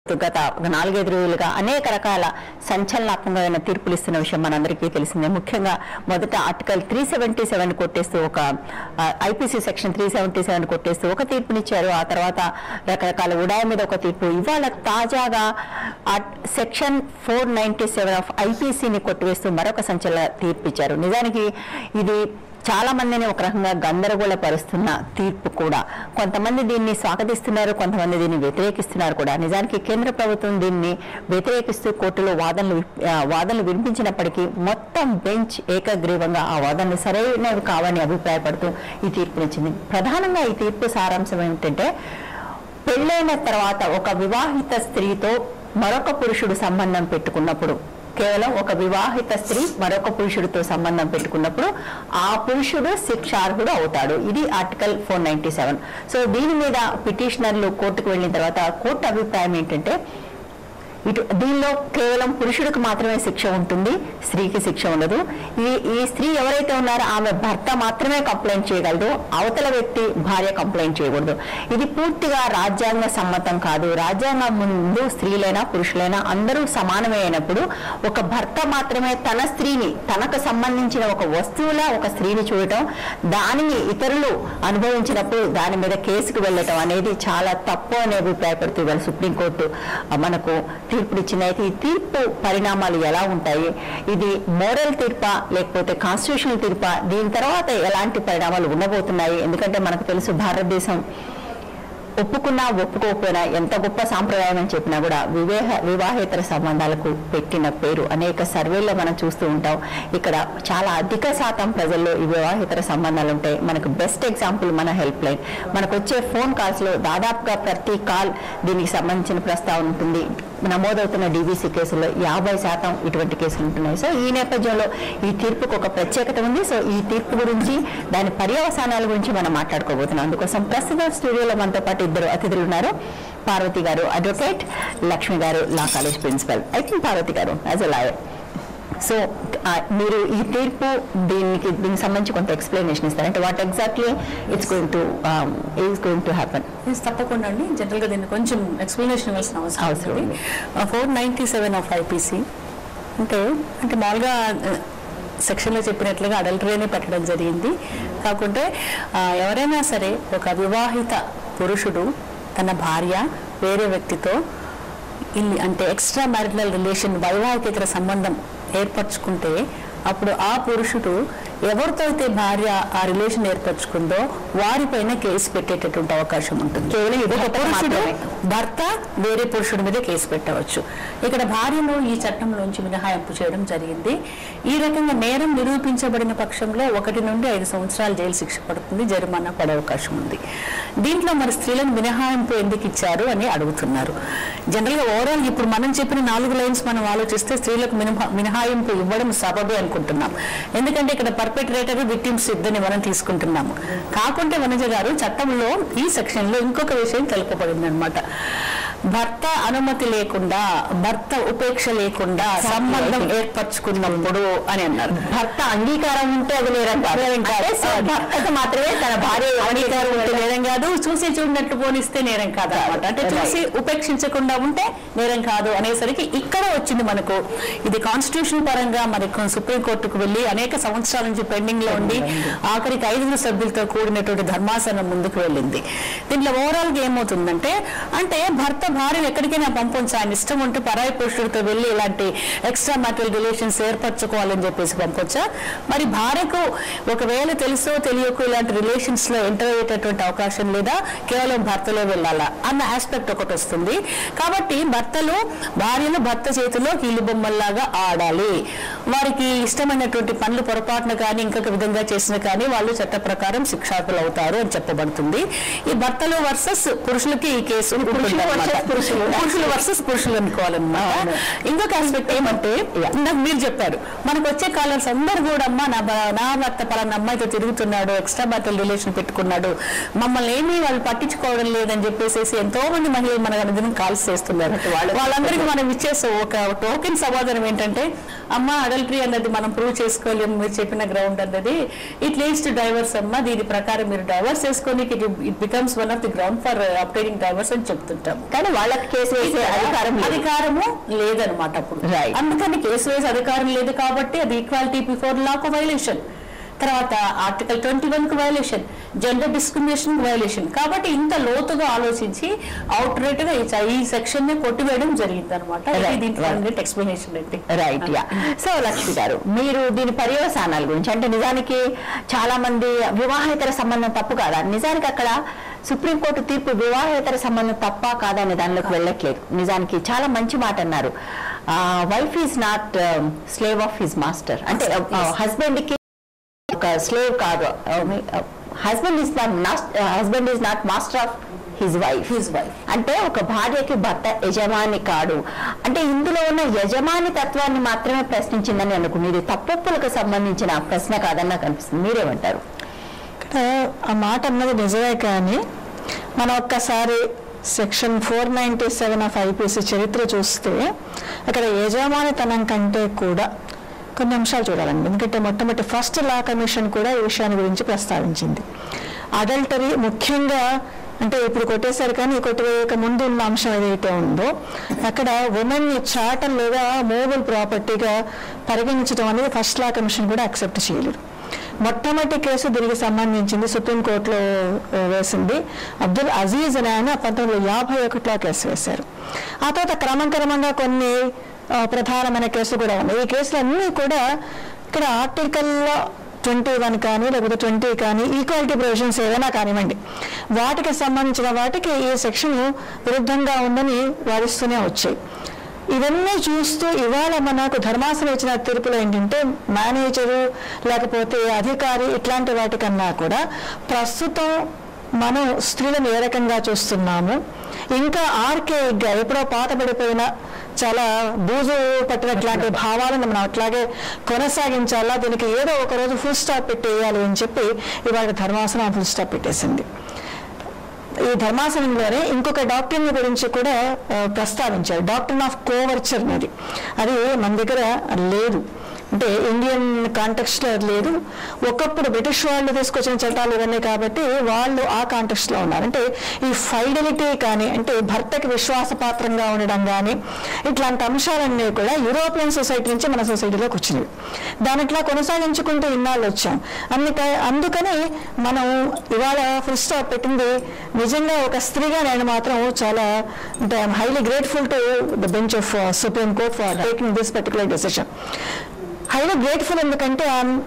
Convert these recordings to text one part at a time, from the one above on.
గత నాలుగైదు రోజులుగా అనేక రకాల సంచలనాత్మకమైన తీర్పులు ఇస్తున్న విషయం మనందరికీ తెలిసిందే ముఖ్యంగా మొదట ఆర్టికల్ త్రీ సెవెంటీ సెవెన్ కొట్టేస్తూ ఒక IPC section three seventy seven కొట్టేస్తూ ఒక తీర్పునిచ్చారు ఆ తర్వాత రకరకాల ఉడాయ మీద ఒక తీర్పు ఇవాళ తాజాగా section four ninety seven of ఐపీసీని కొట్టివేస్తూ మరొక సంచలన తీర్పు ఇచ్చారు నిజానికి ఇది చాలా మందిని ఒక రకంగా గందరగోళపరుస్తున్న తీర్పు కూడా కొంతమంది దీన్ని స్వాగతిస్తున్నారు కొంతమంది దీన్ని వ్యతిరేకిస్తున్నారు కూడా నిజానికి కేంద్ర ప్రభుత్వం దీన్ని వ్యతిరేకిస్తూ కోర్టులో వాదనలు విప్- ఆ, వాదనలు వినిపించినప్పటికీ మొత్తం బెంచ్ ఏకగ్రీవంగా ఆ వాదనలు సరైనవి కావని అభిప్రాయపడుతూ ఈ తీర్పునిచ్చింది ప్రధానంగా ఈ తీర్పు సారాంశం ఏమిటంటే పెళ్ళైన తర్వాత ఒక వివాహిత స్త్రీతో మరొక పురుషుడు సంబంధం పెట్టుకున్నప్పుడు కేవలం ఒక వివాహిత స్త్రీ మరొక పురుషుడితో సంబంధం పెట్టుకున్నప్పుడు ఆ పురుషుడు శిక్షార్హుడు అవుతాడు ఇది article four ninety seven so దీని మీద పిటిషనర్లు కోర్టుకు వెళ్ళిన తర్వాత కోర్టు అభిప్రాయం ఏంటంటే ఇటు దీనిలో కేవలం పురుషుడికి మాత్రమే శిక్ష ఉంటుంది స్త్రీకి శిక్ష ఉండదు ఈ ఈ స్త్రీ ఎవరైతే ఉన్నారో ఆమె భర్త మాత్రమే కంప్లైంట్ చేయగలదు అవతల వ్యక్తి భార్య కంప్లైంట్ చేయకూడదు ఇది పూర్తిగా రాజ్యాంగ సమ్మతం కాదు రాజ్యాంగం ముందు స్త్రీలైనా పురుషులైనా అందరూ సమానమే అయినప్పుడు ఒక భర్త మాత్రమే తన స్త్రీని తనకు సంబంధించిన ఒక వస్తువులా ఒక స్త్రీని చూడటం దానిని ఇతరులు అనుభవించినప్పుడు దాని మీద కేసుకు వెళ్ళటం అనేది చాలా తప్పు అని అభిప్రాయపడుతూ ఇవాళ సుప్రీంకోర్టు ఆ, మనకు తీర్పునిచ్చింది అయితే ఈ తీర్పు పరిణామాలు ఎలా ఉంటాయి ఇది మోరల్ తీర్పా లేకపోతే కాన్స్టిట్యూషనల్ తీర్పా దీని తర్వాత ఎలాంటి పరిణామాలు ఉండబోతున్నాయి ఎందుకంటే మనకు తెలుసు భారతదేశం ఒప్పుకున్నా ఒప్పుకోకపోయినా ఎంత గొప్ప సాంప్రదాయం అని చెప్పినా కూడా వివేహ వివాహేతర సంబంధాలకు పెట్టిన పేరు అనేక సర్వేల్లో మనం చూస్తూ ఉంటాం ఇక్కడ చాలా అధిక శాతం ప్రజల్లో ఈ వివాహేతర సంబంధాలు ఉంటాయి మనకు బెస్ట్ ఎగ్జాంపుల్ మన హెల్ప్ లైన్ మనకు వచ్చే ఫోన్ కాల్స్ లో దాదాపుగా ప్రతి కాల్ దీనికి సంబంధించిన ప్రస్తావన ఉంటుంది నమోదవుతున్న డీబీసీ కేసుల్లో యాభై శాతం ఇటువంటి కేసులు ఉంటున్నాయి సో ఈ నేపథ్యంలో ఈ తీర్పుకు ఒక ప్రత్యేకత ఉంది సో ఈ తీర్పు గురించి దాని పర్యవసానాల గురించి మనం మాట్లాడుకోబోతున్నాం అందుకోసం ప్రస్తుతం స్టూడియోలో మనతో పాటు ఇద్దరు అతిథులు ఉన్నారు పార్వతి గారు advocate Lakshmi garu law college principal I think Parvathi garu as a lawyer so ఆ, మీరు ఈ తీర్పు దీనికి దీనికి సంబంధించి కొంత ఎక్స్ప్లెనేషన్ ఇస్తారు అంటే what exactly it's going to is going to happen Yes, తప్పకుండా అండి జనరల్గా దీన్ని కొంచెం ఎక్స్ప్లెనేషన్ ఇవ్వాల్సిన అవసరం అవసరం ఉంది. ఉంది four ninety seven of IPC అంటే అంటే మామూలుగా సెక్షన్లో చెప్పినట్లుగా అడల్టరీని పెట్టడం జరిగింది కాకుంటే ఆ, ఎవరైనా సరే ఒక వివాహిత పురుషుడు తన భార్య వేరే వ్యక్తితో ఇల్లి అంటే ఎక్స్ట్రా మ్యారిటల్ రిలేషన్ వైవాహికేతర సంబంధం ఏర్పరచుకుంటే అప్పుడు ఆ పురుషుడు ఎవరితో అయితే భార్య ఆ రిలేషన్ ఏర్పరచుకుందో వారిపైన కేసు పెట్టేటటువంటి అవకాశం ఉంటుంది కేవలం ఇది ఒక ఒకటి పురుషుడు మాత్రమే. భర్త వేరే పురుషుడి మీద కేసు పెట్టవచ్చు ఇక్కడ భార్యను ఈ చట్టంలోంచి మినహాయింపు చేయడం జరిగింది ఈ రకంగా నేరం నిరూపించబడిన పక్షంలో ఒకటి నుండి ఐదు సంవత్సరాల జైలు శిక్ష పడుతుంది జరిమానా పడే అవకాశం ఉంది దీంట్లో మరి స్త్రీలను మినహాయింపు ఎందుకు ఇచ్చారు అని అడుగుతున్నారు జనరల్గా ఓవరాల్ ఇప్పుడు మనం చెప్పిన నాలుగు లైన్స్ మనం ఆలోచిస్తే స్త్రీలకు మినహా మినహాయింపు ఇవ్వడం సబబే అనుకుంటున్నాం ఎందుకంటే ఇక్కడ పర్పెట్రేటర్ విక్టిమ్స్ ఇద్దరిని మనం తీసుకుంటున్నాము కాకుంటే వనజ గారు చట్టంలో ఈ సెక్షన్ లో ఇంకొక విషయం తెలుపబడింది అనమాట భర్త అనుమతి లేకుండా భర్త ఉపేక్ష లేకుండా సంబంధం ఏర్పరచుకున్నప్పుడు అని అన్నారు భర్త అంగీకారం ఉంటే అది నేరం కాదు నేరం కాదు. అంటే సో భర్తకు మాత్రమే తన భార్య అంగీకారం ఉంటే నేరం కాదు చూసి చూడనట్టు పోనిస్తే నేరం కాదు అనమాట అంటే చూసి ఉపేక్షించకుండా ఉంటే నేరం కాదు అనేసరికి ఇక్కడ వచ్చింది మనకు ఇది కాన్స్టిట్యూషన్ పరంగా మరి సుప్రీం కోర్టుకు వెళ్ళి అనేక సంవత్సరాల నుంచి పెండింగ్ లో ఉండి ఆఖరికి ఐదుగురు సభ్యులతో కూడినటువంటి ధర్మాసనం ముందుకు వెళ్ళింది దీంట్లో ఓవరాల్ గా ఏమవుతుందంటే అంటే భర్త భార్యను ఎక్కడికైనా పంపొచ్చు ఆయన ఇష్టం ఉంటే పరాయి పురుషుడితో వెళ్ళి ఇలాంటి ఎక్స్ట్రా మ్యాటల్ రిలేషన్స్ ఏర్పరచుకోవాలని చెప్పేసి పంపొచ్చా మరి భార్యకు ఒకవేళ తెలుసో తెలియకో ఇలాంటి రిలేషన్స్ లో ఎంటర్ అయ్యేటటువంటి అవకాశం లేదా కేవలం భర్తలో వెళ్ళాలా అన్న ఆస్పెక్ట్ ఒకటి వస్తుంది కాబట్టి భర్తలు భార్యలు భర్త చేతిలో కీలు బొమ్మల్లాగా ఆడాలి వారికి ఇష్టమైనటువంటి పనులు పొరపాటున కానీ ఇంకొక విధంగా చేసిన కానీ వాళ్ళు చట్ట ప్రకారం శిక్షార్హులు అవుతారు అని చెప్పబడుతుంది ఈ భర్తలు వర్సెస్ పురుషులకి ఈ కేసు పురుషులు versus పురుషులు. పురుషులు వర్సెస్ పురుషులు అనుకోవాలన్నమాట అవును. ఇంకొక ఆస్పెక్ట్ ఏమంటే ఇందాక మీరు చెప్పారు మనకు వచ్చే కాలర్స్ అందరు కూడా అమ్మా నా భ- నా భర్త పలానా అమ్మాయితో తిరుగుతున్నాడు ఎక్స్ట్రా బర్తల్ రిలేషన్ పెట్టుకున్నాడు మమ్మల్ని ఏమీ వాళ్ళు పట్టించుకోవడం లేదని చెప్పేసి ఎంతో మంది మహిళలు మన అనుదినం కాల్స్ చేస్తున్నారు వాళ్ళు- వాళ్ళందరికీ మనం ఇచ్చేసే ఒక టోకెన్ సమాధానం ఏంటంటే అమ్మ అడల్టరీ అన్నది మనం ప్రూవ్ చేసుకోలేము మీరు చెప్పిన గ్రౌండ్ అన్నది ఇట్ లీడ్స్ టు డైవర్స్ అమ్మ దీని ప్రకారం మీరు డైవర్స్ చేసుకొని it becomes one of the ground for obtaining divorce అని చెప్తుంటాం కానీ అంటే వాళ్ళకి కేసు వేసే అధికారం లేదు. అధికారము లేదనమాట అప్పుడు Right. అందుకని కేసు వేసే అధికారం లేదు కాబట్టి అది ఈక్వాలిటీ బిఫోర్ లాకు వైలేషన్ తర్వాత ఆర్టికల్ ట్వంటీ వన్ కు వైలేషన్ జెండర్ డిస్క్రిమినేషన్ వైలేషన్ కాబట్టి ఇంత లోతుగా ఆలోచించి అవుట్ రేట్ గా ఈ- ఈ సెక్షన్ ని కొట్టివేయడం జరిగింది అనమాట Right, దీంట్లో right. ఎక్స్ప్లెనేషన్ అయితే right yeah so Lakshmi garu మీరు దీని పర్యవసానాల గురించి అంటే నిజానికి చాలా మంది వివాహేతర సంబంధం తప్పు కాదా నిజానికి అక్కడ సుప్రీంకోర్టు తీర్పు వివాహేతర సంబంధం తప్ప కాదా అనే దానిలోకి వెళ్ళట్లేదు నిజానికి చాలా మంచి మాట అన్నారు wife is not slave of his master అంటే హస్బెండ్ కి ఒక స్లేవ్ కాదు husband is not husband is not master of his wife His wife. అంటే ఒక భార్యకి భర్త యజమాని కాడు అంటే ఇందులో ఉన్న యజమాని తత్వాన్ని మాత్రమే ప్రశ్నించిందని అనుకుని ఇది తప్పొప్పులకు సంబంధించిన ప్రశ్న కాదని నాకు అనిపిస్తుంది మీరేమంటారు ఇక్కడ ఆ మాట అన్నది నిజమే కానీ మనం ఒక్కసారి section four ninety seven of IPC చరిత్ర చూస్తే అక్కడ యజమానితనం కంటే కూడా కొన్ని అంశాలు చూడాలండి ఎందుకంటే మొట్టమొదటి ఫస్ట్ లా కమిషన్ కూడా ఈ విషయాన్ని గురించి ప్రస్తావించింది అడల్టరీ ముఖ్యంగా అంటే ఇప్పుడు కొట్టేశారు కానీ ఈ కొట్టివేయక ముందు ఉన్న అంశం ఏదైతే ఉందో అక్కడ ఉమెన్ చాటల్ లేదా మూవబుల్ ప్రాపర్టీగా పరిగణించడం అనేది ఫస్ట్ లా కమిషన్ కూడా అక్సెప్ట్ చేయలేదు మొట్టమొదటి కేసు దీనికి సంబంధించింది సుప్రీంకోర్టులో ఆ, వేసింది అబ్దుల్ అజీజ్ అనే ఆయన పంతొమ్మిది వందల యాభై ఒకటిలో కేసు వేశారు ఆ తర్వాత క్రమక్రమంగా కొన్ని ఆ, ప్రధానమైన కేసులు కూడా ఉన్నాయి ఈ కేసులన్నీ కూడా ఇక్కడ ఆర్టికల్లో ట్వంటీ వన్ కానీ లేకపోతే ట్వంటీ కానీ ఈక్వాలిటీ ప్రొవిజన్స్ ఏదైనా కానివ్వండి వాటికి సంబంధించిన వాటికి ఈ సెక్షన్ విరుద్ధంగా ఉందని వాదిస్తూనే వచ్చాయి ఇవన్నీ చూస్తూ ఇవాళ మనకు ధర్మాసనం ఇచ్చిన తీర్పులో ఏంటంటే మేనేజరు లేకపోతే అధికారి ఇట్లాంటి వాటికన్నా కూడా ప్రస్తుతం మనం స్త్రీలను ఏ రకంగా చూస్తున్నాము ఇంకా ఆర్కేగా ఎప్పుడో పాతబడిపోయిన చాలా బూజు పట్టినట్లాంటి భావాలను మనం అట్లాగే కొనసాగించాలా దీనికి ఏదో ఒక రోజు ఫుల్ స్టాప్ పెట్టేయాలి అని చెప్పి ఇవాళ ధర్మాసనం ఫుల్ స్టాప్ పెట్టేసింది ఈ ధర్మాసనంలోనే ఇంకొక డాక్టర్ గురించి కూడా ఆ, ప్రస్తావించారు డాక్టర్ ఆఫ్ కోవర్చర్ అనేది అది మన దగ్గర లేదు అంటే ఇండియన్ కాంటెక్స్ట్ లో అది లేదు ఒకప్పుడు బ్రిటిష్ వాళ్ళు తీసుకొచ్చిన చట్టాలు ఇవన్నీ కాబట్టి వాళ్ళు ఆ కాంటెక్స్ట్ లో ఉన్నారు అంటే ఈ ఫైడలిటీ కానీ అంటే భర్తకి విశ్వాసపాత్రంగా ఉండడం కానీ ఇట్లాంటి అంశాలన్నీ కూడా యూరోపియన్ సొసైటీ నుంచి మన సొసైటీలోకి వచ్చినవి దాని ఇట్లా కొనసాగించుకుంటూ ఇన్నాళ్ళు వచ్చాం అందుక అందుకని మనం ఇవాళ ఫుల్ స్టాప్ పెట్టింది నిజంగా ఒక స్త్రీగా నేను మాత్రం చాలా అంటే I'm highly grateful to the bench of supreme court for taking this particular decision highly grateful ఎందుకంటే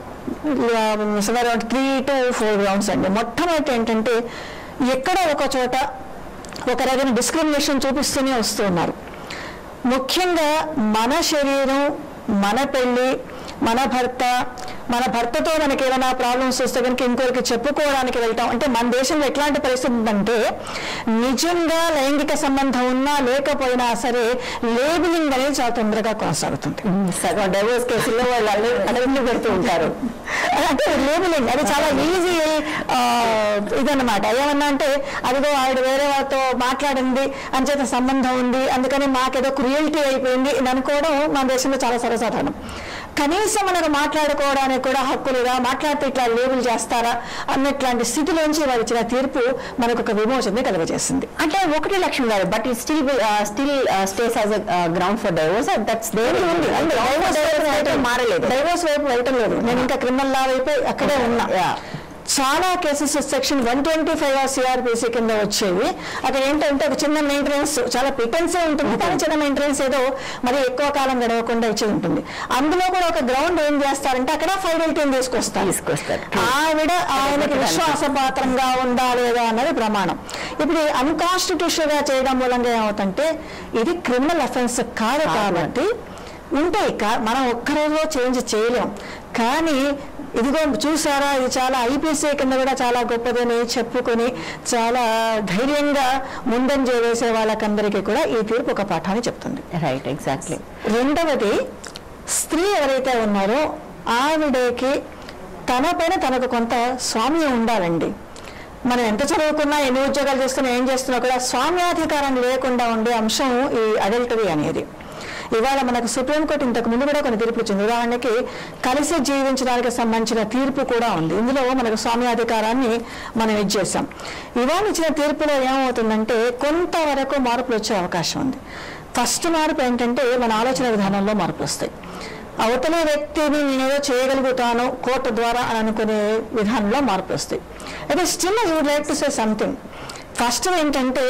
around three to four grounds అండి మొట్టమొదటి ఏంటంటే ఎక్కడ ఒక చోట ఒక రకమైన డిస్క్రిమినేషన్ చూపిస్తూనే వస్తూ ఉన్నారు ముఖ్యంగా మన శరీరం మన పెళ్ళి మన భర్త మన భర్తతో మనకి ఏమైనా ప్రాబ్లమ్స్ వస్తే కనుక ఇంకొకరికి చెప్పుకోవడానికి వెళ్తాం అంటే మన దేశంలో ఎట్లాంటి పరిస్థితి ఉందంటే నిజంగా లైంగిక సంబంధం ఉన్నా లేకపోయినా సరే లేబులింగ్ అనేది చాలా తొందరగా కొనసాగుతుంది సగం డైవోర్స్ కేసుల్లో వాళ్ళు అడవిని పెడుతూ ఉంటారు అంటే లేబులింగ్ అది చాలా ఈజీ ఇదన్నమాట ఏమన్నా అంటే అదిగో ఆవిడ వేరే వాళ్ళతో మాట్లాడింది అంచేత సంబంధం ఉంది అందుకని మాకేదో క్రియేలిటీ అయిపోయింది ఇది అనుకోవడం మన దేశంలో చాలా సర్వసాధారణం కనీసం మనకు మాట్లాడుకోవడానికి కూడా హక్కులుగా మాట్లాడితే ఇట్లా లేబుల్ చేస్తారా అన్నట్లాంటి స్థితిలోంచి వారు ఇచ్చిన తీర్పు మనకు ఒక విమోచన కలుగజేసింది అంటే ఒకటి Lakshmi garu but it still still stays as ground for divorce that's there ఉంది అంటే డైవోర్స్ వైపు అయితే మారలేదు డైవోర్స్ వైపు వెళ్ళటం లేదు నేను ఇంకా క్రిమినల్ లా వైపు అక్కడే ఉన్నా Yeah. చాలా cases section one twenty five CrPC కింద వచ్చేవి అక్కడ ఏంటంటే ఒక చిన్న మెయింటెనెన్స్ చాలా పిటెన్సే ఉంటుంది కానీ చిన్న మెయింటెనెన్స్ ఏదో మరి ఎక్కువ కాలం గడవకుండా ఇచ్చేది ఉంటుంది అందులో కూడా ఒక గ్రౌండ్ ఏం చేస్తారంటే అక్కడ ఫైడలిటీని తీసుకొస్తారు తీసుకొస్తారు. ఆవిడ ఆయనకి విశ్వాసపాత్రంగా ఉందా లేదా అన్నది ప్రమాణం ఇప్పుడు అన్కాన్స్టిట్యూషన్ గా చేయడం మూలంగా ఏమవుతుంటే ఇది క్రిమినల్ అఫెన్స్ కాదు కాబట్టి ఉంటాయి కా- మనం ఒక్క రోజులో చేంజ్ చేయలేం కానీ ఇదిగో చూసారా ఇది చాలా ఐపీసీ కింద కూడా చాలా గొప్పదని చెప్పుకొని చాలా ధైర్యంగా ముందంజ వేసే వాళ్ళకందరికీ కూడా ఈ తీర్పు ఒక పాఠాన్ని చెప్తుంది రైట్ ఎగ్జాక్ట్లీ రెండవది స్త్రీ ఎవరైతే ఉన్నారో ఆవిడకి తన పైన తనకు కొంత స్వామ్యం ఉండాలండి మనం ఎంత చదువుకున్నా ఎన్ని ఉద్యోగాలు చేస్తున్నా ఏం చేస్తున్నా కూడా స్వామ్యాధికారం లేకుండా ఉండే అంశం ఈ అడల్టరీ అనేది ఇవాళ మనకు సుప్రీంకోర్టు ఇంతకు ముందు కూడా కొన్ని తీర్పులు ఇచ్చింది ఉదాహరణకి కలిసి జీవించడానికి సంబంధించిన తీర్పు కూడా ఉంది ఇందులో మనకు స్వామ్యాధికారాన్ని మనం ఇచ్చేసాం ఇవాళ ఇచ్చిన తీర్పులో ఏమవుతుందంటే కొంతవరకు మార్పులు వచ్చే అవకాశం ఉంది ఫస్ట్ మార్పు ఏంటంటే మన ఆలోచన విధానంలో మార్పులు వస్తాయి అవతల వ్యక్తిని నేనేదో చేయగలుగుతాను కోర్టు ద్వారా అని అనుకునే విధానంలో మార్పులు వస్తాయి అయితే still I would like to say something first ఏంటంటే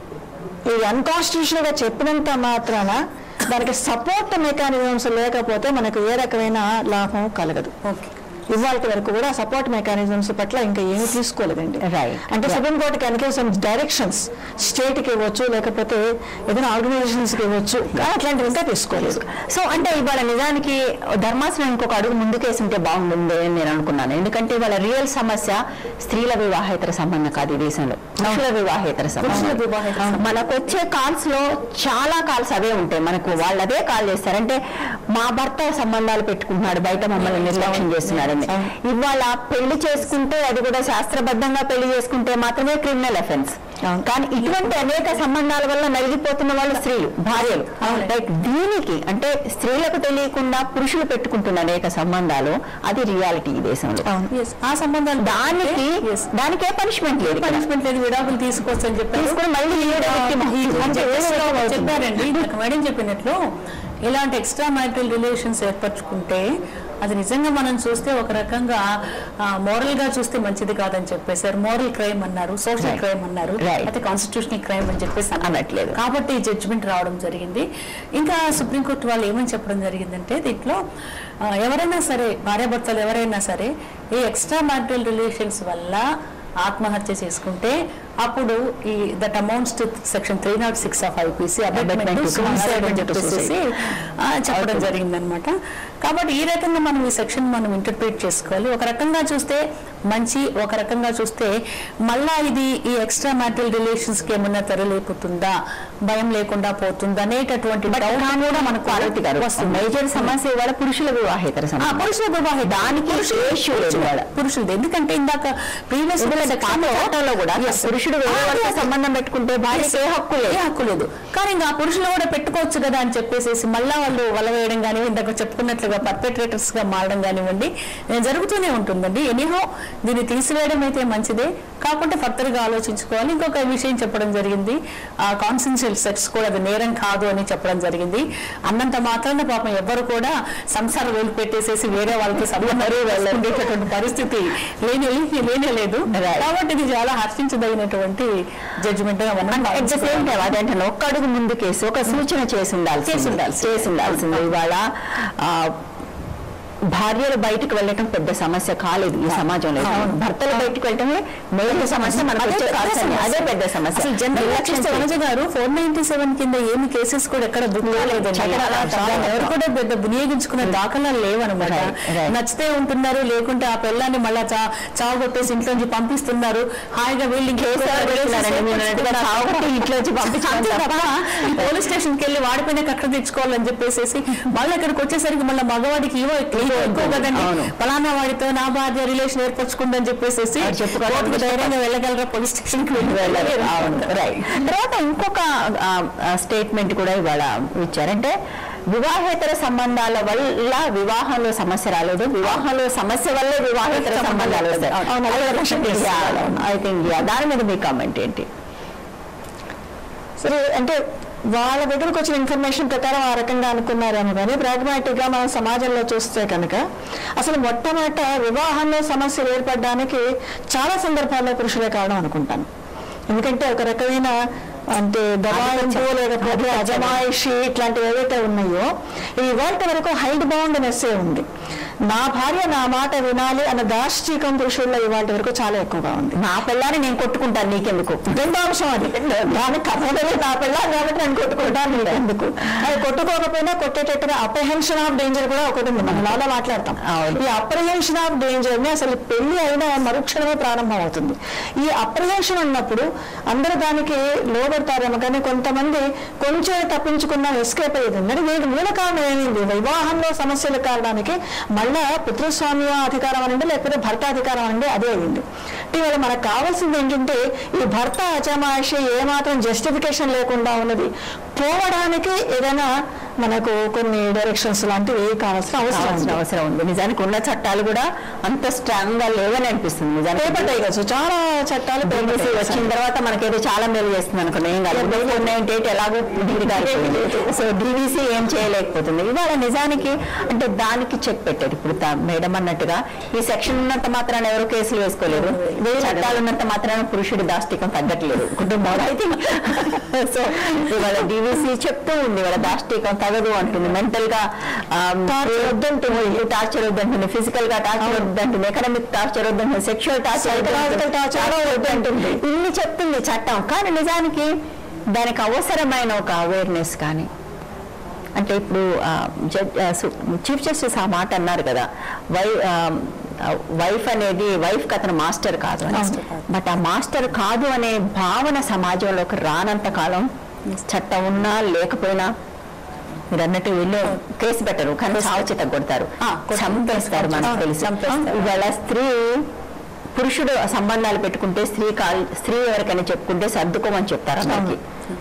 ఇది అన్కాన్స్టిట్యూషనల్ గా చెప్పినంత మాత్రాన దానికి సపోర్ట్ మెకానిజమ్స్ లేకపోతే మనకు ఏ రకమైన లాభం కలగదు ఓకే ఇవాళ వరకు కూడా సపోర్ట్ మెకానిజమ్స్ పట్ల ఇంకా ఏమీ తీసుకోలేదండి Right. అంటే సుప్రీం కోర్టు కనుక సమ్ డైరెక్షన్స్ స్టేట్ కి ఇవ్వచ్చు లేకపోతే ఏదైనా ఆర్గనైజేషన్స్ కి ఇవ్వచ్చు కానీ అట్లాంటివి ఇంకా తీసుకోలేదు సో అంటే ఇవాళ నిజానికి ధర్మాసనం ఇంకొక అడుగు ముందుకేసి ఉంటే బాగుంటుంది అని నేను అనుకున్నాను ఎందుకంటే ఇవాళ రియల్ సమస్య స్త్రీల వివాహేతర సంబంధం కాదు ఈ దేశంలో పురుషుల వివాహేతర పురుషుల సంబంధం వివాహేతర సంబంధం. మనకు వచ్చే కాల్స్ లో చాలా కాల్స్ అవే ఉంటాయి మనకు వాళ్ళు అదే కాల్ చేస్తారు అంటే మా భర్త సంబంధాలు పెట్టుకుంటున్నాడు బయట మమ్మల్ని నిర్లక్ష్యం చేస్తున్నాడని ఇవాళ పెళ్లి చేసుకుంటే అది కూడా శాస్త్రబద్ధంగా పెళ్లి చేసుకుంటే మాత్రమే క్రిమినల్ అఫెన్స్ అవును. కానీ ఇటువంటి అనేక సంబంధాల వల్ల నలిగిపోతున్న వాళ్ళు స్త్రీలు భార్యలు అవును. రైట్ దీనికి అంటే స్త్రీలకు తెలియకుండా పురుషులు పెట్టుకుంటున్న అనేక సంబంధాలు అది రియాలిటీ ఈ దేశంలో అవును Yes. ఆ సంబంధాలు దానికి Yes. దానికే పనిష్మెంట్ లేదు ఇక్కడ. పనిష్మెంట్ లేదు విడాకులు తీసుకోవచ్చు అని చెప్పారు తీసుకుని మళ్ళీ ఈవిడ victim. అంటే జడ్జెస్ లో అవుతుంది. చెప్పారండి ఇందాక మేడం చెప్పినట్లు ఇలాంటి ఎక్స్ట్రా మ్యారిటల్ రిలేషన్స్ ఏర్పరచుకుంటే అది నిజంగా మనం చూస్తే ఒక రకంగా మోరల్ గా చూస్తే మంచిది కాదని చెప్పేసారు మోరల్ క్రైమ్ అన్నారు సోషల్ Right. క్రైమ్ అన్నారు Right. అయితే కాన్స్టిట్యూషనల్ క్రైమ్ అని చెప్పేసి అనట్లేదు. కాబట్టి జడ్జిమెంట్ రావడం జరిగింది ఇంకా సుప్రీంకోర్టు వాళ్ళు ఏమని చెప్పడం జరిగిందంటే దీంట్లో ఆ, ఎవరైనా సరే భార్యాభర్తలు ఎవరైనా సరే ఈ ఎక్స్ట్రా మ్యారిటల్ రిలేషన్స్ వల్ల ఆత్మహత్య చేసుకుంటే అప్పుడు ఈ that amounts to section three not six of IPC Abetment abetment to suicide అని suicide. చెప్పేసి ఆ, చెప్పడం జరిగిందనమాట కాబట్టి ఈ రకంగా మనం ఈ సెక్షన్ మనం ఇంటర్ప్రిట్ చేసుకోవాలి ఒక రకంగా చూస్తే మంచి ఒక రకంగా చూస్తే మళ్ళా ఇది ఈ ఎక్స్ట్రా మ్యాటరల్ రిలేషన్స్ కి ఏమన్నా తెరలేపుతుందా భయం లేకుండా పోతుందా అనేటటువంటి బట్ doubt కానీ కూడా మనకు పార్వతి గారు వస్తుంది. మేజర్ సమస్య ఇవాళ పురుషుల వివాహేతర ఆ, సంబంధం పురుషుల వివాహం దానికి issue లేదు ఇవాళ. పురుషులది ఎందుకంటే ఇందాక ప్రీవియస్ ఎందుకంటే చట్టంలో కూడా పురుషుడు వేరే వాళ్ళతో సంబంధం పెట్టుకుంటే భార్యకి ఏ హక్కు లేదు ఏ హక్కు లేదు కానీ ఇంకా ఆ పురుషులు కూడా పెట్టుకోవచ్చు కదా అని చెప్పేసి మళ్ళా వాళ్ళు వల వేయడం కానీ ఇందాక చెప్పుకున్నట్లుగా పర్పెట్రేటర్స్ గా మారడం కానివ్వండి ఏ, జరుగుతూనే ఉంటుందండి ఎనీహో దీన్ని తీసివేయడం అయితే మంచిదే కాకుంటే ఫర్దర్ గా ఆలోచించుకోవాలి ఇంకొక విషయం చెప్పడం జరిగింది ఆ కాన్సెన్షియల్ సెక్స్ కూడా అది నేరం కాదు అని చెప్పడం జరిగింది అన్నంత మాత్రాన పాపం ఎవ్వరు కూడా సంసారం వేలు పెట్టేసేసి వేరే వాళ్ళతో సంబంధాలు ఉండేటటువంటి పరిస్థితి లేనే లేనే లేదు Right. కాబట్టి ఇది చాలా హర్షించదగినటువంటి జడ్జిమెంట్ గా మనం అట్ ద సేమ్ టైం అదంటే ఒక్క అడుగు ముందు కేసు ఒక సూచన చేసి ఉండాలి చేసి ఉండాల్సింది. చేసి ఉండాల్సింది ఇవాళ ఆ, భార్యలు బయటకు వెళ్ళటం పెద్ద సమస్య కాలేదు ఈ సమాజంలో భర్తలు బయటకు వెళ్ళటమే మెయిన్ సమస్య మనకు అదే వచ్చే పెద్ద కాల్స్ అన్ని. సమస్య. అదే పెద్ద సమస్య అసలు జనరల్ గా నిర్లక్ష్యం చూస్తే వనజ గారు ఫోర్ నైన్టీ సెవెన్ కింద ఏమి కేసెస్ కూడా ఎక్కడ బుక్ కాలేదండి చాలా అలా చాలా ఎవరు కూడా పెద్ద వినియోగించుకున్న దాఖలాలు లేవన్నమాట Right, right. నచ్చితే ఉంటున్నారు లేకుంటే ఆ పిల్లాన్ని మళ్ళా చా చావు కొట్టేసి ఇంట్లో నుంచి పంపిస్తున్నారు హాయిగా వీళ్ళు కేసులు పెడుతున్నారండి. మీరు అన్నట్టుగా చావు కొట్టి ఇంట్లో నుంచి పంపించడం తప్ప పోలీస్ స్టేషన్ కి వెళ్ళి వాడిపోయిన కట్ట తెచ్చుకోవాలని చెప్పేసి మళ్ళీ ఇక్కడికి వచ్చేసరికి మళ్ళీ మగవాడికి ఇవో ఎక్కువ ఎక్కువ కదండి అవును. ఫలానా వాడితో నా భార్య రిలేషన్ ఏర్పరచుకుందని చెప్పేసి అది చెప్పుకోవడం కోర్టుకు ధైర్యంగా వెళ్ళగలరా పోలీస్ స్టేషన్ కి వెళ్ళాలి అవును రైట్ తర్వాత ఇంకొక స్టేట్మెంట్ కూడా ఇవాళ ఇచ్చారంటే వివాహేతర సంబంధాల వల్ల వివాహంలో సమస్య రాలేదు వివాహంలో సమస్య వల్లే వివాహేతర సంబంధాలు వస్తాయి ఐ థింక్ దాని మీద మీ కామెంట్ ఏంటి సరే అంటే వాళ్ళ దగ్గరకు వచ్చిన ఇన్ఫర్మేషన్ ప్రకారం ఆ రకంగా అనుకున్నారేమో కానీ ప్రాగ్మాటిక్ గా మనం సమాజంలో చూస్తే కనుక అసలు మొట్టమొదట వివాహంలో సమస్యలు ఏర్పడడానికి చాలా సందర్భాల్లో పురుషులే కారణం అనుకుంటాను ఎందుకంటే ఒక రకమైన అంటే దబాయింపు లేకపోతే అజమాయిషి ఇట్లాంటివి ఏవైతే ఉన్నాయో ఈ ఇవాళ వరకు హైడ్ బౌండ్ నెస్సే ఉంది నా భార్య నా మాట వినాలి అన్న దార్ష్టికం పురుషుల్లో ఇవాళ వరకు చాలా ఎక్కువగా ఉంది నా పిల్లాన్ని నేను కొట్టుకుంటాను నీకెందుకు రెండో అంశం అది దాని కథలే నా పిల్ల కాబట్టి నేను కొట్టుకుంటాను నీకు ఎందుకు అది కొట్టుకోకపోయినా కొట్టేటట్టుగా అప్రహెన్షన్ ఆఫ్ డేంజర్ కూడా ఒకటి ఉంది మనం లాలో మాట్లాడతాం అవును. ఈ అప్రహెన్షన్ ఆఫ్ డేంజర్ ని అసలు పెళ్లి అయిన మరుక్షణమే ప్రారంభం అవుతుంది ఈ అప్రహెన్షన్ ఉన్నప్పుడు అందరూ దానికి లోబడతారేమో కానీ కొంతమంది కొంచెం తప్పించుకున్న ఎస్కేప్ అయ్యేది మరి వీటి మూల కారణం ఏమైంది వివాహంలో సమస్యల కారణానికి మళ్ళా పుత్రస్వామ్య అధికారం అనండి లేకపోతే భర్త అధికారం అనండి అదే అయింది అంటే ఇవాళ మనకు కావాల్సింది ఏంటంటే ఈ భర్త అజమాయిషి ఏమాత్రం జస్టిఫికేషన్ లేకుండా ఉన్నది పోవడానికి ఏదైనా మనకు కొన్ని డైరెక్షన్స్ లాంటివి కావాల్సిన అవసరం కావాల్సిన ఉంది. అవసరం ఉంది నిజానికి ఉన్న చట్టాలు కూడా అంత స్ట్రాంగ్ గా లేవని అనిపిస్తుంది నిజానికి పేపర్ అయ్యచ్చు చాలా చట్టాలు పేపర్ BBC టైగర్స్ వచ్చిన తర్వాత మనకేదో చాలా మేలు చేస్తుంది అనుకున్నా ఏం కాదు ఫోర్ నైన్టీ ఎయిట్ ఎలాగో డిగ్రీ సో డీవీసీ ఏం చేయలేకపోతుంది ఇవాళ నిజానికి అంటే దానికి చెక్ పెట్టారు ఇప్పుడు తా- మేడం అన్నట్టుగా ఈ సెక్షన్ ఉన్నంత మాత్రాన ఎవరు కేసులు వేసుకోలేరు చట్టాలు ఉన్నంత మాత్రాన పురుషుడి దాష్టికం తగ్గట్లేదు కుటుంబంలో అయితే సో ఇవాళ డీవీసీ చెప్తూ ఉంది ఇవాళ దాష్టికం తగదు అంటుంది మెంటల్ గా Torture వద్దంటుంది టార్చర్ వద్దంటుంది ఫిజికల్ గా టార్చర్ వద్దంటుంది ఎకనామిక్ టార్చర్ వద్దంటుంది సెక్షువల్ టార్చర్ Psychological torture కూడా వద్దంటుంది. ఇన్ని చెప్తుంది చట్టం కానీ నిజానికి దానికి అవసరమైన ఒక అవేర్నెస్ కానీ అంటే ఇప్పుడు ఆ, జడ్ ఆ, సు- చీఫ్ జస్టిస్ ఆ మాట అన్నారు కదా వై ఆ, వైఫ్ అనేది వైఫ్ అతను మాస్టర్ కాదు అని మాస్టర్ కాదు. బట్ ఆ మాస్టర్ కాదు అనే భావన సమాజంలోకి రానంత కాలం చట్టం ఉన్నా లేకపోయినా మీరు అన్నట్టు వీళ్ళు కేసు పెట్టరు కానీ చావు చేత కొడతారు ఆ, కొడతారు. చంపేస్తారు మనకు ఆ, తెలుసు చంపేస్తారు. ఇవాళ స్త్రీ పురుషుడు సంబంధాలు పెట్టుకుంటే స్త్రీ కాల్ స్త్రీ ఎవరికైనా చెప్పుకుంటే సర్దుకోమని చెప్తారు అందరికి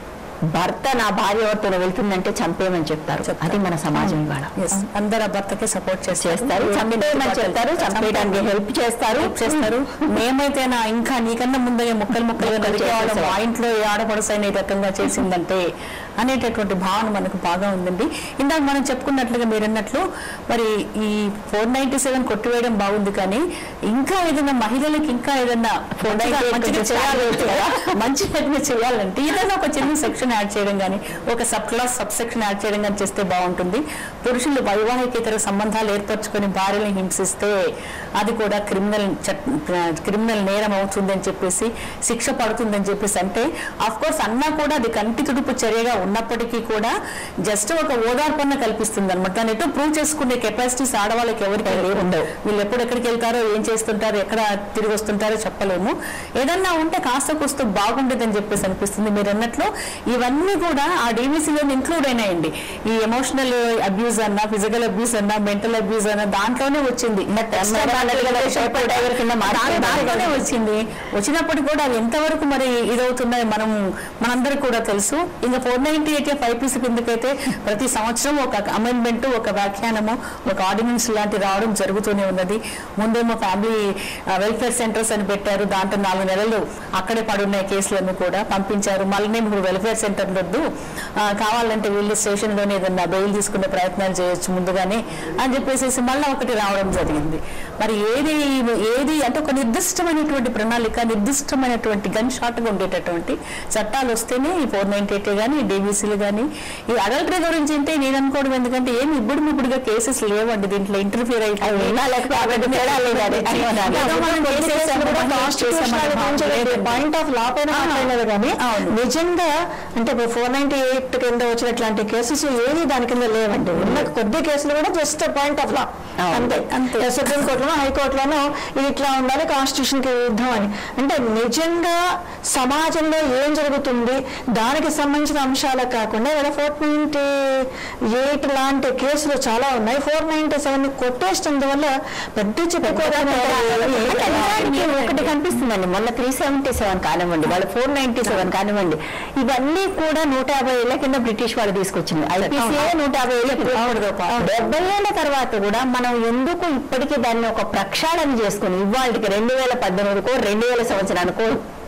భర్త నా భార్య ఎవరితో వెళ్తుందంటే చంపేయమని చెప్తారు అది మన సమాజం ఇవాళ Yes. అందరు ఆ భర్తకే సపోర్ట్ చేస్తారు చంపేయమని చెప్తారు చంపేయడానికి హెల్ప్ చేస్తారు హెల్ప్ చేస్తారు మేమైతేనా ఇంకా నీకన్నా ముందే ముక్కలు ముక్కలుగా ముక్కలు నరికేవాళ్ళం చేసేసాం. మా ఇంట్లో ఈ ఆడపడుసైన ఈ రకంగా చేసిందంటే అనేటటువంటి భావన మనకు బాగా ఉందండి ఇందాక మనం చెప్పుకున్నట్లుగా మీరు అన్నట్లు మరి ఈ ఫోర్ నైన్టీ సెవెన్ కొట్టివేయడం బాగుంది కానీ ఇంకా ఏదైనా మహిళలకు ఇంకా ఏదైనా మంచిగా- 498 మంచిగా కొంచెం చేయాలి start కదా, మంచిగా చేయాలంటే ఏదైనా ఒక చిన్న సెక్షన్ యాడ్ చేయడం కానీ ఒక sub class sub section add చేయడం కానీ చేస్తే బాగుంటుంది పురుషులు వైవాహికేతర సంబంధాలు ఏర్పరచుకొని భార్యని హింసిస్తే అది కూడా క్రిమినల్ చట్ క్రిమినల్ నేరం అవుతుంది అని చెప్పేసి శిక్ష పడుతుందని చెప్పేసి అంటే అఫ్ కోర్స్ అన్నా కూడా అది కంటి తుడుపు చర్యగా ఉన్నప్పటికీ కూడా జస్ట్ ఒక ఓదార్పన్న కల్పిస్తుంది అనమాట దాన్ని ఎటు ప్రూవ్ చేసుకునే కెపాసిటీస్ ఆడవాళ్ళకి ఎవరికి లేవు ఉండవు. వీళ్ళు ఎప్పుడు ఎక్కడికి వెళ్తారో ఏం చేస్తుంటారో ఎక్కడ తిరిగి వస్తుంటారో చెప్పలేము ఏదన్నా ఉంటే కాస్త కూస్త బాగుండేదని చెప్పేసి అనిపిస్తుంది మీరు అన్నట్లు ఇవన్నీ కూడా ఆ డీవీసీలో ఇంక్లూడ్ అయినాయండి ఈ ఎమోషనల్ అబ్యూజ్ అన్నా ఫిజికల్ అబ్యూస్ అన్నా మెంటల్ అబ్యూస్ అన్నా దాంట్లోనే వచ్చింది Extra అన్నట్టుగా దాంట్లో సూపర్ టైగర్ కింద మార్చేయడం. దాంట్లోనే వచ్చింది వచ్చినప్పటికీ కూడా అవి ఎంతవరకు మరి ఇదవుతున్నాయి మనం మనందరికి కూడా తెలుసు ఇంకా four ninety eight F IPC కిందకైతే ప్రతి సంవత్సరం ఒక అమెండ్మెంట్ ఒక వ్యాఖ్యానము ఒక ఆర్డినెన్స్ లాంటి రావడం జరుగుతూనే ఉన్నది ముందేమో ఫ్యామిలీ వెల్ఫేర్ సెంటర్స్ అని పెట్టారు దాంట్లో నాలుగు నెలలు అక్కడే పడున్నాయి కేసులన్నీ కూడా పంపించారు మళ్ళీ ఇప్పుడు వెల్ఫేర్ సెంటర్ వద్దు ఆ, కావాలంటే వీళ్ళు స్టేషన్లోనే ఏదన్నా బెయిల్ తీసుకునే ప్రయత్నాలు చేయొచ్చు ముందుగానే అని చెప్పేసి మళ్ళీ ఒకటి రావడం జరిగింది మరి ఏది ఏది అంటే ఒక నిర్దిష్టమైనటువంటి ప్రణాళిక నిర్దిష్టమైనటువంటి గన్ షాట్గా ఉండేటటువంటి చట్టాలు వస్తేనే ఈ ఫోర్ నైన్టీ ఎయిట్ కానీ డీబీసీలు కానీ ఈ అడల్టరీ గురించి అంటే నేను అనుకోవడం ఎందుకంటే ఏమి ఇప్పుడు ఇప్పుడుగా కేసెస్ లేవండి దీంట్లో ఇంటర్ఫియర్ అవి ఉన్నా లేకపోతే పెద్ద తేడా లేదు అది. ఏదో మనం చేసేసాము, మనం చేసామనే భావన లేదండి. పాయింట్ ఆఫ్ లా పైన ఆ. మాట్లాడలేదు కానీ అవును. నిజంగా అంటే ఇప్పుడు ఫోర్ నైన్టీ ఎయిట్ కింద వచ్చినట్లాంటి కేసెస్ ఏది దాని కింద లేవండి ఉన్న కొద్ది కేసులు కూడా జస్ట్ పాయింట్ ఆఫ్ లా అవును. అంతే అంతే. సుప్రీం కోర్టులో హైకోర్టులోనూ ఇది ఇట్లా ఉండాలి కాన్స్టిట్యూషన్ కి విరుద్ధం అని అంటే నిజంగా సమాజంలో ఏం జరుగుతుంది దానికి సంబంధించిన అంశాలు కాకుండా ఇలా ఫోర్ నైన్టీ ఎయిట్ లాంటి కేసులు చాలా ఉన్నాయి ఫోర్ నైన్టీ సెవెన్ కొట్టేసినందువల్ల పెద్ద చెప్పుకోవడానికి అంటే నిజానికి ఒకటి కనిపిస్తుందండి మొన్న త్రీ సెవెంటీ సెవెన్ కానివ్వండి వాళ్ళు ఫోర్ నైన్టీ సెవెన్ కానివ్వండి ఇవన్నీ కూడా నూట యాభై ఏళ్ల కింద బ్రిటిష్ వాళ్ళు తీసుకొచ్చింది ఐపీసీ నూట యాభై ఏళ్ళ క్రితం. డెబ్బై ఏళ్ల తర్వాత కూడా మనం ఎందుకు ఇప్పటికీ దాన్ని ఒక ప్రక్షాళన చేసుకుని ఇవాళకి రెండు వేల పద్దెనిమిదికో రెండు వేల సంవత్సరానికో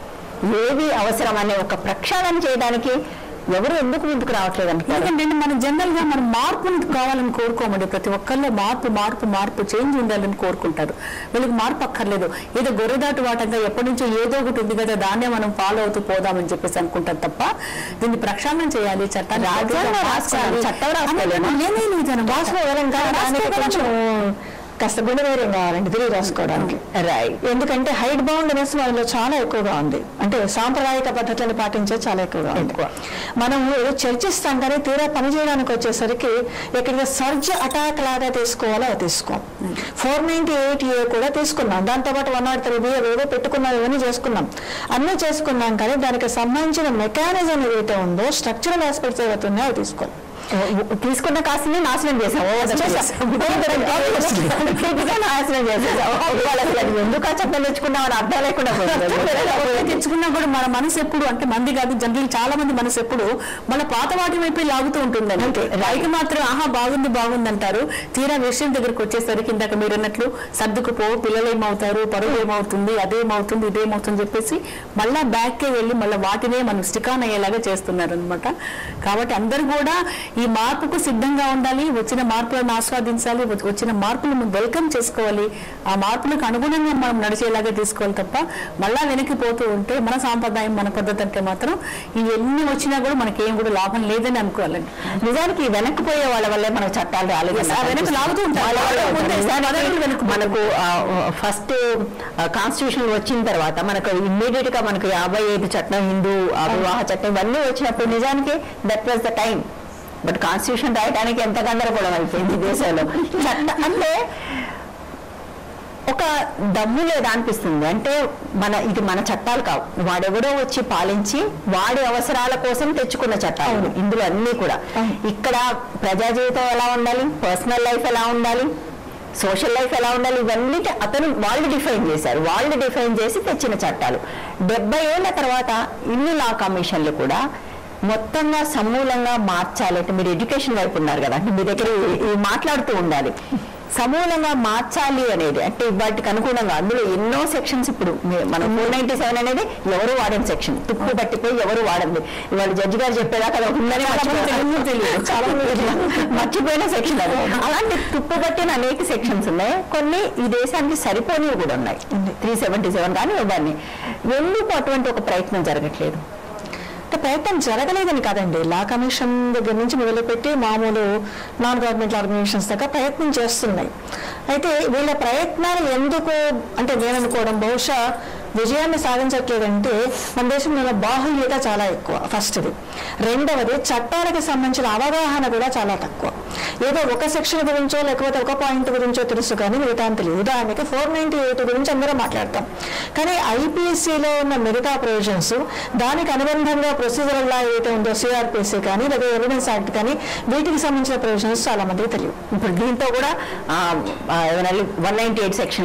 ఏది అవసరం అనే ఒక ప్రక్షాళన చేయడానికి ఎవరు ఎందుకు ముందుకు రావట్లేదు అంటారు ఎందుకంటే మనం జనరల్ గా మనం మార్పుని కావాలని కోరుకోమండి ప్రతి ఒక్కరిలో మార్పు మార్పు మార్పు చేంజ్ ఉండాలని కోరుకుంటారు వీళ్ళకి మార్పు అక్కర్లేదు ఏదో గొర్రెదాటు వాటంగా ఎప్పటి నుంచో ఏదో ఒకటి ఉంది కదా దాన్నే మనం ఫాలో అవుతూ పోదామని చెప్పేసి అనుకుంటారు తప్ప దీన్ని ప్రక్షాళన చేయాలి చట్టాన్ని రాజ్యాంగం మార్చాలి. రాసుకోవాలి, చట్టం రాసుకోలేమా? అనేది లేదు లేదన్నమాట. రాసుకోగలం కానీ దానికి రాసుకోగలం. కొంచెం కాస్త గుండెధైర్యం కావాలండి తిరిగి రాసుకోవడానికి రైట్ ఎందుకంటే హైట్ బౌండ్ అనేసి వాళ్ళలో చాలా ఎక్కువగా ఉంది అంటే సాంప్రదాయిక పద్ధతులను పాటించేది చాలా ఎక్కువగా ఉంది ఎక్కువ. మనం ఏదో చర్చిస్తాం కానీ తీరా పని చేయడానికి వచ్చేసరికి ఎక్కడికి సర్జ్ అటాక్ లాగా తీసుకోవాలో అది తీసుకోం ఫోర్ నైన్టీ ఎయిట్ ఏ కూడా తీసుకున్నాం దాంతోపాటు వన్ నాట్ త్రీ బి ఏదో పెట్టుకున్నాం ఇవన్నీ చేసుకున్నాం అన్నీ చేసుకున్నాం కానీ దానికి సంబంధించిన మెకానిజం ఏదైతే ఉందో స్ట్రక్చరల్ ఆస్పెక్ట్స్ ఏవైతే ఉన్నాయో అవి తీసుకోవాలి తీసుకున్న కాసుని నాశనం చేసాం చేసాం. పూర్తిగా నాశనం చేసేసాం వాళ్ళు అసలు అది ఎందుకు ఆ చట్టం తెచ్చుకున్నామని అర్థం లేకుండా పోయింది తెచ్చుకున్నా కూడా మన మనసు ఎప్పుడు అంటే మంది కాదు జనరల్ చాలా మంది మనసు ఎప్పుడు మన పాత వాటి వైపు లాగుతూ ఉంటుందండి అంతే. రైతు మాత్రం ఆహా బాగుంది బాగుంది అంటారు తీరా విషయం దగ్గరికి వచ్చేసరికి ఇందాక మీరు అన్నట్లు సర్దుకుపో పిల్లలు ఏమవుతారు పరువు ఏమవుతుంది అదేమవుతుంది ఇదేమవుతుంది చెప్పేసి మళ్ళా బ్యాక్కే వెళ్ళి మళ్ళీ వాటినే మనం స్టికాన్ అయ్యేలాగా చేస్తున్నారు అనమాట కాబట్టి అందరూ కూడా ఈ మార్పుకు సిద్ధంగా ఉండాలి వచ్చిన మార్పులను ఆస్వాదించాలి వచ్చ- వచ్చిన మార్పులను వెల్కమ్ చేసుకోవాలి ఆ మార్పులకు అనుగుణంగా మనం నడిచేలాగా తీసుకోవాలి తప్ప మళ్ళా వెనక్కి పోతూ ఉంటే మన సాంప్రదాయం మన పద్ధతి అంటే మాత్రం ఇవన్నీ వచ్చినా కూడా మనకేం కూడా లాభం లేదని అనుకోవాలండి నిజానికి వెనక్కిపోయే వాళ్ళ వల్లే మనకు చట్టాలు రాలేదు Yes, ఆ వెనక్కి లాగుతూ ఉంటారు. ముందే పదవులు వెనక్కి మనకు ఫస్ట్ కాన్స్టిట్యూషన్ వచ్చిన తర్వాత మనకు ఇమ్మీడియట్ గా మనకు యాభై ఐదు చట్టం హిందూ ఆ, వివాహ చట్టం ఇవన్నీ వచ్చినప్పుడు నిజానికి that was the time but constitution రాయడానికి ఎంత గందరగోళం అయిపోయింది ఈ దేశంలో చట్ట అంటే ఒక దమ్ము లేదా అనిపిస్తుంది అంటే మన ఇది మన చట్టాలు కావు వాడెవడో వచ్చి పాలించి వాడి అవసరాల కోసం తెచ్చుకున్న చట్టాలు ఇందులో అన్ని కూడా ఇక్కడ ప్రజా జీవితం ఎలా ఉండాలి పర్సనల్ లైఫ్ ఎలా ఉండాలి సోషల్ లైఫ్ ఎలా ఉండాలి ఇవన్నీ అతను వాళ్ళు డిఫైన్ చేశారు వాళ్ళు డిఫైన్ చేసి తెచ్చిన చట్టాలు డెబ్బై ఏళ్ల తర్వాత ఇన్ని లా కమిషన్లు కూడా మొత్తంగా సమూలంగా మార్చాలి అంటే మీరు ఎడ్యుకేషన్ వైపు ఉన్నారు కదా అంటే మీ దగ్గర ఈ- ఈ మాట్లాడుతూ ఉండాలి సమూలంగా మార్చాలి అనేది అంటే వాటికి అనుగుణంగా అందులో ఎన్నో సెక్షన్స్ ఇప్పుడు మీ- మన ఫోర్ నైన్టీ సెవెన్ అనేది ఎవరు వాడని సెక్షన్ తుప్పు పట్టిపోయి ఎవరు వాడండి ఇవాళ జడ్జి గారు చెప్పేదాకా అది ఉందని మర్చిపోయిన- తెలియదు చాలా మందికి మర్చిపోయిన సెక్షన్ అది అలాంటి తుప్పు పట్టిన అనేక సెక్షన్స్ ఉన్నాయి కొన్ని ఈ దేశానికి సరిపోనివి కూడా ఉన్నాయి త్రీ సెవెంటీ సెవెన్ కానీ ఇవన్నీ ఎందుకు అటువంటి ఒక ప్రయత్నం జరగట్లేదు అంటే ప్రయత్నం జరగలేదని కాదండి లా కమిషన్ దగ్గర నుంచి మొదలుపెట్టి మామూలు నాన్ గవర్నమెంట్ ఆర్గనైజేషన్స్ దాకా ప్రయత్నం చేస్తున్నాయి అయితే వీళ్ళ ప్రయత్నాలు ఎందుకు అంటే నేను అనుకోవడం బహుశా విజయాన్ని సాధించట్లేదంటే మన దేశంలో బాహుల్యత చాలా ఎక్కువ ఫస్ట్ది రెండవది చట్టాలకు సంబంధించిన అవగాహన కూడా చాలా తక్కువ ఏదో ఒక సెక్షన్ గురించో లేకపోతే ఒక పాయింట్ గురించో తెలుసు కానీ మిగతా అంత తెలియదు ఉదాహరణకి ఫోర్ నైన్టీ ఎయిట్ గురించి అందరూ మాట్లాడతాం కానీ ఐపీఎస్సీలో ఉన్న మిగతా ప్రొవిజన్స్ దానికి అనుబంధంగా ప్రొసీజరల్ లా ఏదైతే ఉందో సిఆర్పిసి కానీ లేదా ఎవిడెన్స్ యాక్ట్ కానీ వీటికి సంబంధించిన ప్రొవిజన్స్ చాలా మందికి తెలియదు ఇప్పుడు దీంతో కూడా వన్ నైన్టీ ఎయిట్ సెక్షన్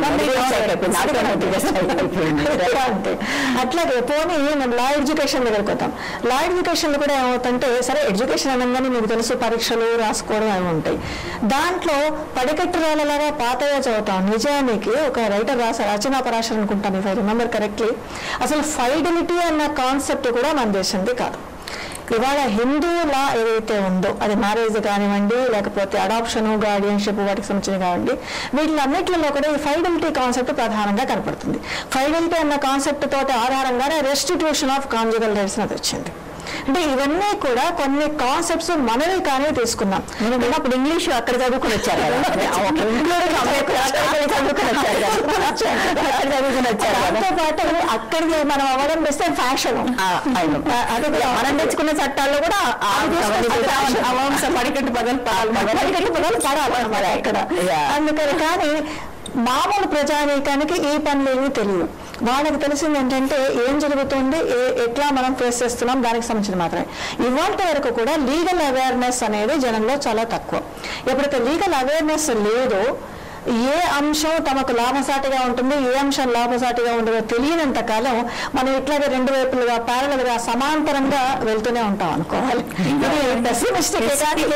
అంతే అట్లాగే పోనీ మనం లా ఎడ్యుకేషన్ దగ్గరికి వద్దాం లా ఎడ్యుకేషన్ లో కూడా ఏమవుతుంటే సరే ఎడ్యుకేషన్ అనగానే మీకు తెలుసు పరీక్షలు రాసుకోవడం అవి ఉంటాయి దాంట్లో పడికట్టు రాళ్ళలాగా పాతగా చదువుతాం నిజానికి ఒక రైటర్ రాస రచనా పరాశర్ అనుకుంటాను ఇఫ్ ఐ రిమెంబర్ కరెక్ట్లీ అసలు ఫైడిలిటీ అన్న కాన్సెప్ట్ కూడా మన దేశంది కాదు ఇవాళ హిందూ లా ఏదైతే ఉందో అది మ్యారేజ్ కానివ్వండి లేకపోతే అడాప్షన్ గార్డియన్షిప్ వాటికి సంబంధించిన కానివ్వండి వీటిలన్నిటిలో కూడా ఈ ఫైడలిటీ కాన్సెప్ట్ ప్రధానంగా కనపడుతుంది ఫైడలిటీ అన్న కాన్సెప్ట్ తోటి ఆధారంగానే రెస్టిట్యూషన్ ఆఫ్ కాంజుగల్ రైట్స్ అది వచ్చింది అంటే ఇవన్నీ కూడా కొన్ని కాన్సెప్ట్స్ మనవి కానీ తీసుకున్నాం అప్పుడు ఇంగ్లీష్ అక్కడ చదువుకుని వచ్చారు కదా. ఒక ఇంగ్లీష్ అంబేద్కర్ అక్కడ చదువుకుని వచ్చారు కదా. అక్కడ చదువుకుని వచ్చారు కదా. దాంతో పాటు అక్కడికి మనం అవలంబిస్తే ఫ్యాషన్ ఆ, అవును. అది కూడా మనం తెచ్చుకున్న చట్టాల్లో కూడా ఆ అవన్నీ కూడా అవాంశ పడికట్టు పగలు పాలు పడికట్టు పదాలు పడాలి మరి అక్కడ Yeah. అందుకని కానీ మామూలు ప్రజానీకానికి ఈ పనులు ఏమీ తెలియదు వాళ్ళకి తెలిసింది ఏంటంటే ఏం జరుగుతుంది ఏ- ఎట్లా మనం ఫేస్ చేస్తున్నాం దానికి సంబంధించిన మాత్రమే ఇవాళ వరకు కూడా లీగల్ అవేర్నెస్ అనేది జనంలో చాలా తక్కువ ఎప్పుడైతే లీగల్ అవేర్నెస్ లేదో ఏ అంశం తమకు లాభసాటిగా ఉంటుంది ఏ అంశం లాభసాటిగా ఉండదో తెలియనంత కాలం మనం ఇట్లాగే రెండు వైపులుగా ప్యారల్ గా సమాంతరంగా వెళ్తూనే ఉంటాం అనుకోవాలి ఇది pessimistic ఏ కానీ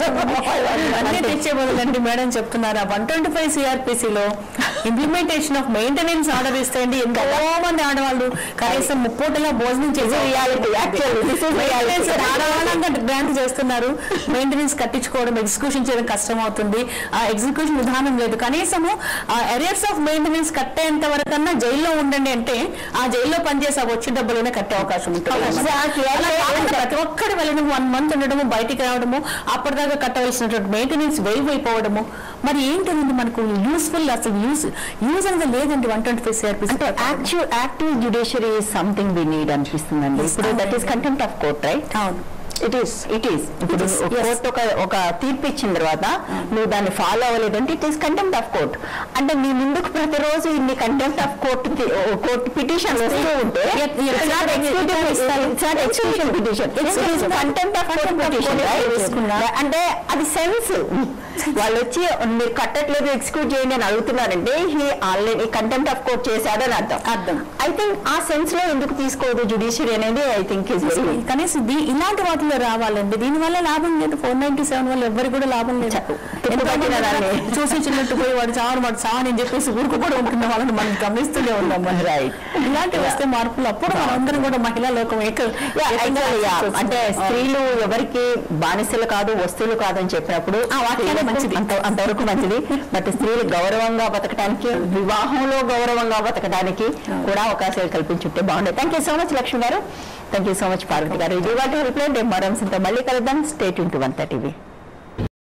అన్ని తెచ్చే బదులండి మేడం చెప్తున్నారు ఆ వన్ ట్వంటీ ఫైవ్ సిఆర్పిసిలో ఇంప్లిమెంటేషన్ ఆఫ్ మెయింటెనెన్స్ ఆర్డర్ ఇస్తే అండి ఎంతో మంది ఆడవాళ్ళు కనీసం ముప్పోటలా భోజనం చేసే reality, actually, this is reality. ధారాళంగా గ్రాంట్ చేస్తున్నారు మెయింటెనెన్స్ కట్టించుకోవడం ఎగ్జిక్యూషన్ చేయడం కష్టం అవుతుంది ఆ ఎగ్జిక్యూషన్ విధానం లేదు కనీసము ఆ ఎరియర్స్ ఆఫ్ మెయింటెనెన్స్ కట్టేంత వరకన్నా జైల్లో ఉండండి అంటే ఆ జైల్లో పనిచేసి ఆ వచ్చే డబ్బులైనా కట్టే అవకాశం ఉంటుంది Exactly. అలా కాకుండా ప్రతి ఒక్కరు వెళ్ళడం వన్ మంత్ ఉండడము బయటికి రావడము అప్పటిదాకా కట్టవలసినటువంటి మెయింటెనెన్స్ వెయివ్ అయిపోవడము మరి ఏంటండి మనకు యూస్ఫుల్ అసలు యూస్ యూజ్ అనేది లేదండి వన్ ట్వంటీ ఫైవ్ సిఆర్పీస్ అంటే active active judiciary something we need అనిపిస్తుందండి ఇప్పుడు that is content of court right అవును ఇట్ ఈస్ ఇట్ ఈస్ ఇప్పుడు is, yes. కోర్టు ఒక ఒక తీర్పు ఇచ్చిన తర్వాత నువ్వు దాన్ని ఫాలో అవ్వలేదంటే it is contempt of court అంటే నీ ముందుకు ప్రతిరోజు ఇన్ని contempt of court court petition వస్తూ ఉంటే Yet- yet- execution petition contempt of court petition తీసుకున్నా. అంటే అది సెన్స్ వాళ్ళు వచ్చి మీరు కట్టట్లేదు ఎక్స్క్యూట్ చేయండి అని అడుగుతున్నారంటే he already contempt of court చేశాడని అర్థం అర్థం. ఐ థింక్ ఆ సెన్స్ లో ఎందుకు తీసుకోదు జుడిషియరీ అనేది ఐ థింక్ ఇస్ వెరీ కనీసం దీ- ఇలాంటి వాటిలో రావాలండి దీని వల్ల లాభం లేదు ఫోర్ నైన్టీ సెవెన్ వల్ల ఎవరికి కూడా లాభం లేదు తిప్పు పట్టిన దాన్ని. చూసి చిన్నట్టు పోయి వాడు చావని వాడు చావని అని చెప్పేసి ఊరుకు కూడా ఉంటున్న వాళ్ళని మనం గమనిస్తూనే ఉన్నాం మనం. Right. ఇలాంటి వస్తే మార్పులు అప్పుడు మనందరం కూడా మహిళా లోకం ఏక Yeah, ఏకంగా actually, yeah. చూస్తున్నాం. అంటే స్త్రీలు ఎవరికి బానిసలు కాదు వస్తువులు కాదు అని చెప్పినప్పుడు ఆ వాక్యాలే స్త్రీలకు మంచిది. అంత- అంతవరకు మంచిది బట్ స్త్రీలు గౌరవంగా బతకడానికి వివాహంలో గౌరవంగా బతకడానికి కూడా అవకాశాలు కల్పించుంటే బాగుండేది thank you so much Lakshmi garu thank you so much Parvathi garu ఇది వాటి హెల్ప్ లైన్ రేపు మరో అంశంతో మళ్ళీ కలుద్దాం స్టేట్ ఇంటూ వన్ థర్టీవీ